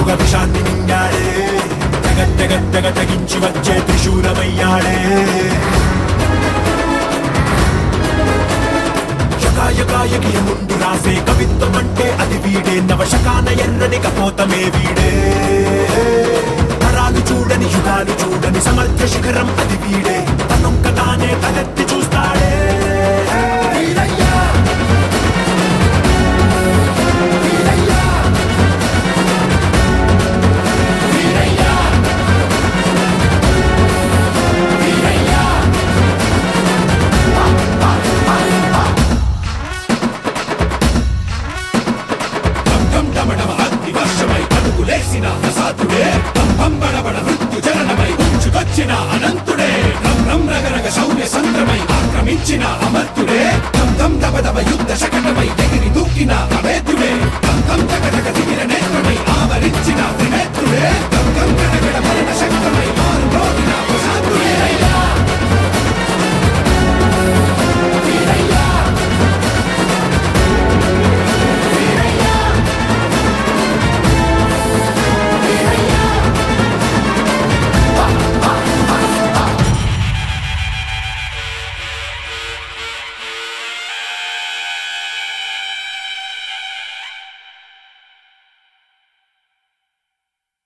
పొగ విషాన్ని మింగాడే తెగ తెగ తెగ తెగించి వచ్చే త్రిశూలమయ్యాడే శకాయకాయకి ముందు రాసే కవిత్వం అంటే అది వీడే నవశకాన ఎర్రని కపోతమే వీడే తరాలు చూడని యుగాలు చూడని సమర్థ శిఖరం అది వీడే తనొక్క తానే తలెత్తి చూస్తాడే వీరయ్యా వీరయ్యా వీరయ్యా వీరయ్యా ఢం డమడమ అగ్ని వర్షమై అడుగులేసిన అసాధుడే ఢం భం బడబడ మృత్యు జననమై ఉంచుకొచ్చిన అనంతుడే రం రం రగరగ శౌర్య సంద్రమై ఆక్రమించిన అమర్తుడే ధం ధం దబ దబ యుద్ధ శకటమై ఎగిరి దూకిన అవేద్యుడే